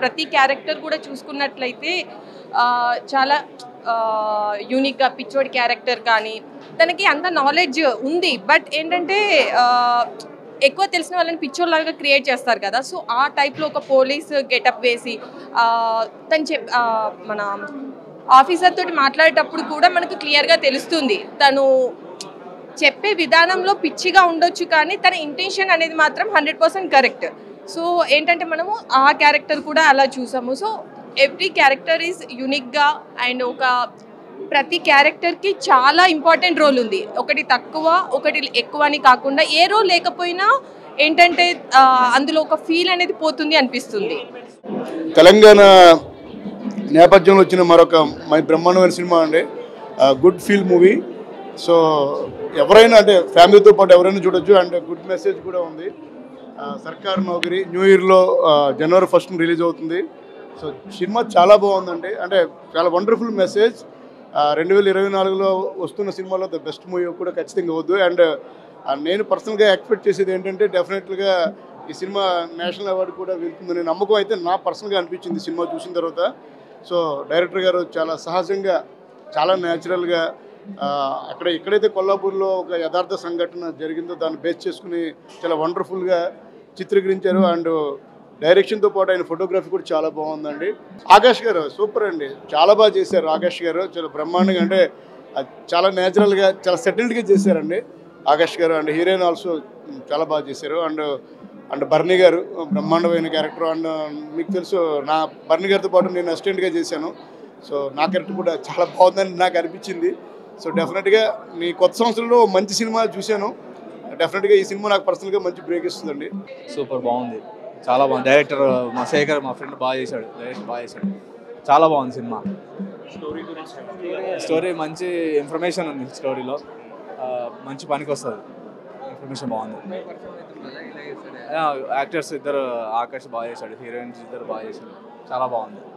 ప్రతి క్యారెక్టర్ కూడా చూసుకున్నట్లయితే ఆ, చాలా యూనిక్గా పిచ్చోడి క్యారెక్టర్ కానీ తనకి అంత నాలెడ్జ్ ఉంది బట్ ఏంటంటే ఆ, ఎక్కువ తెలిసిన వాళ్ళని పిచ్చోళ్ళలాగా క్రియేట్ చేస్తారు కదా సో ఆ టైప్లో ఒక పోలీస్ గెటప్ వేసి ఆ, తను చెప్ ఆ, మన ఆఫీసర్ తోటి మాట్లాడేటప్పుడు కూడా మనకు క్లియర్గా తెలుస్తుంది తను చెప్పే విధానంలో పిచ్చిగా ఉండొచ్చు కానీ తన ఇంటెన్షన్ అనేది మాత్రం హండ్రెడ్ పర్సెంట్ కరెక్ట్ సో ఏంటంటే మనము ఆ క్యారెక్టర్ కూడా అలా చూసాము సో ఎవ్రీ క్యారెక్టర్ ఈజ్ యునిక్గా అండ్ ఒక ప్రతి క్యారెక్టర్కి చాలా ఇంపార్టెంట్ రోల్ ఉంది ఒకటి తక్కువ ఒకటి ఎక్కువ అని కాకుండా ఏ రోల్ లేకపోయినా ఏంటంటే ఆ, అందులో ఒక ఫీల్ అనేది పోతుంది అనిపిస్తుంది తెలంగాణ నేపథ్యంలో వచ్చిన మరొక మై బ్రహ్మాండమైన సినిమా అండి గుడ్ ఫీల్ మూవీ సో ఎవరైనా అంటే ఫ్యామిలీతో పాటు ఎవరైనా చూడొచ్చు అండ్ గుడ్ మెసేజ్ కూడా ఉంది ఆ, సర్కార్ నౌకరీ న్యూ ఇయర్లో జనవరి ఫస్ట్ రిలీజ్ అవుతుంది సో సినిమా చాలా బాగుందండి అంటే చాలా వండర్ఫుల్ మెసేజ్ రెండు వేల ఇరవై నాలుగులో వస్తున్న సినిమాలో ద బెస్ట్ మూవీ కూడా ఖచ్చితంగా వద్దు అండ్ నేను పర్సనల్గా ఎక్స్పెక్ట్ చేసేది ఏంటంటే డెఫినెట్గా ఈ సినిమా నేషనల్ అవార్డు కూడా వెళ్తుందనే నమ్మకం అయితే నా పర్సనల్గా అనిపించింది సినిమా చూసిన తర్వాత సో డైరెక్టర్ గారు చాలా సహజంగా చాలా న్యాచురల్గా అక్కడ ఎక్కడైతే కొల్లాపూర్లో ఒక యథార్థ సంఘటన జరిగిందో దాన్ని బేస్ చేసుకుని చాలా వండర్ఫుల్గా చిత్రీకరించారు అండ్ డైరెక్షన్తో పాటు ఆయన ఫోటోగ్రఫీ కూడా చాలా బాగుందండి ఆకాష్ గారు సూపర్ అండి చాలా బాగా చేశారు ఆకాష్ గారు చాలా బ్రహ్మాండంగా అంటే అది చాలా న్యాచురల్గా చాలా సెటిల్డ్గా చేశారండి ఆకాష్ గారు అండ్ హీరోయిన్ ఆల్సో చాలా బాగా చేశారు అండ్ అండ్ బర్నీ గారు బ్రహ్మాండమైన క్యారెక్టర్ అండ్ మీకు తెలుసు నా బర్నీ గారితో పాటు నేను అసిస్టెంట్గా చేశాను సో నా క్యారెక్టర్ కూడా చాలా బాగుందని నాకు అనిపించింది సో డెఫినెట్గా మీ కొత్త సంవత్సరంలో మంచి సినిమా చూశాను డెఫినెట్గా ఈ సినిమా నాకు పర్సనల్గా మంచి బ్రేక్ ఇస్తుందండి సూపర్ బాగుంది చాలా బాగుంది డైరెక్టర్ మా శేఖర్ మా ఫ్రెండ్ బాగా చేశాడు డైరెక్టర్ బాగా చేశాడు చాలా బాగుంది సినిమా స్టోరీ మంచి ఇన్ఫర్మేషన్ ఉంది స్టోరీలో ఆ, మంచి పనికి వస్తుంది ఇన్ఫర్మేషన్ బాగుంది యాక్టర్స్ ఇద్దరు ఆకాష్ బాగా చేశాడు హీరోయిన్స్ ఇద్దరు బాగా చేశాడు చాలా బాగుంది